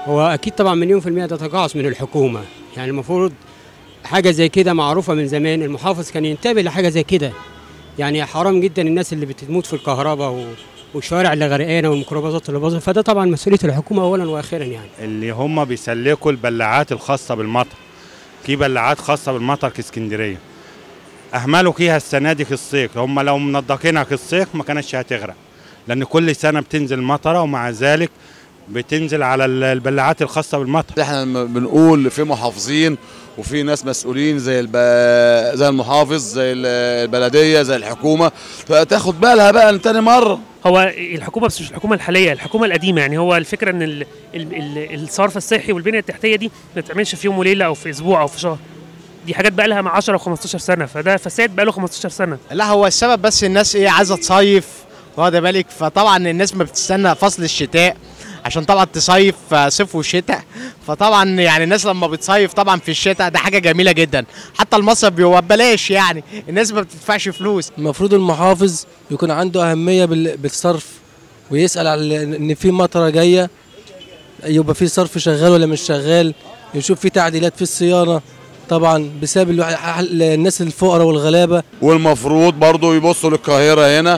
هو اكيد طبعا مليون في المية ده تقاعس من الحكومة يعني المفروض حاجة زي كده معروفة من زمان المحافظ كان ينتبه لحاجة زي كده يعني حرام جدا الناس اللي بتموت في الكهرباء و... والشوارع اللي غرقانه والميكروباصات اللي باظت فده طبعا مسؤوليه الحكومه اولا واخيرا يعني اللي هم بيسلكوا البلاعات الخاصه بالمطر في بلاعات خاصه بالمطر في اسكندريه اهملوا فيها السنه دي في الصيف هم لو منضقينها في الصيف ما كانتش هتغرق لان كل سنه بتنزل مطره ومع ذلك بتنزل على البلاعات الخاصه بالمطر احنا لما بنقول في محافظين وفي ناس مسؤولين زي الب... زي المحافظ زي البلديه زي الحكومه فتاخد بالها بقى تاني مره هو الحكومه بس مش الحكومه الحاليه الحكومه القديمه يعني هو الفكره ان ال... ال... ال... الصرف الصحي والبنيه التحتيه دي ما بتعملش في يوم وليله او في اسبوع او في شهر دي حاجات بقى لها مع 10 و15 سنه فده فساد بقى له 15 سنه لا هو السبب بس الناس ايه عايزه تصيف واخده بالك فطبعا الناس ما بتستنى فصل الشتاء عشان طبعا تصيف صيف وشتاء فطبعا يعني الناس لما بتصيف طبعا في الشتاء ده حاجه جميله جدا حتى المصيف بيبقى ببلاش يعني الناس ما بتدفعش فلوس المفروض المحافظ يكون عنده اهميه بالصرف ويسال على ان في مطره جايه يبقى في صرف شغال ولا مش شغال يشوف في تعديلات في الصيانه طبعا بسبب الناس الفقراء والغلابه والمفروض برضه يبصوا للقاهره هنا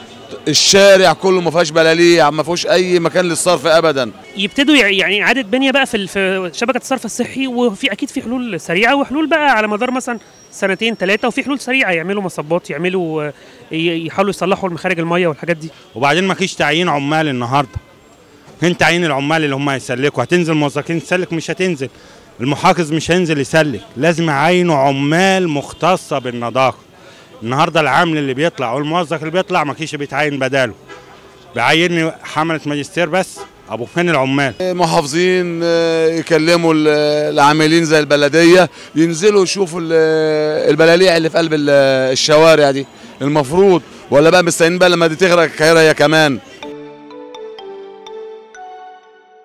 الشارع كله ما فيهاش بلاليع ما فيهوش اي مكان للصرف ابدا يبتدوا يعني اعاده بنيه بقى في في شبكه الصرف الصحي وفي اكيد في حلول سريعه وحلول بقى على مدار مثلا سنتين ثلاثه وفي حلول سريعه يعملوا مصبات يعملوا يحاولوا يصلحوا المخارج الميه والحاجات دي وبعدين ما فيش تعيين عمال النهارده فين تعيين العمال اللي هم هيسلكوا هتنزل موظفين تسلك مش هتنزل المحافظ مش هينزل يسلك لازم يعينوا عمال مختصه بالنظافه النهارده العامل اللي بيطلع والموظف اللي بيطلع ما كيش بيتعين بداله بيعيني حمله ماجستير بس ابو فين العمال محافظين يكلموا العاملين زي البلديه ينزلوا يشوفوا البلاليع اللي في قلب الشوارع دي المفروض ولا بقى مستنيين بقى لما دي تغرق القاهره هي كمان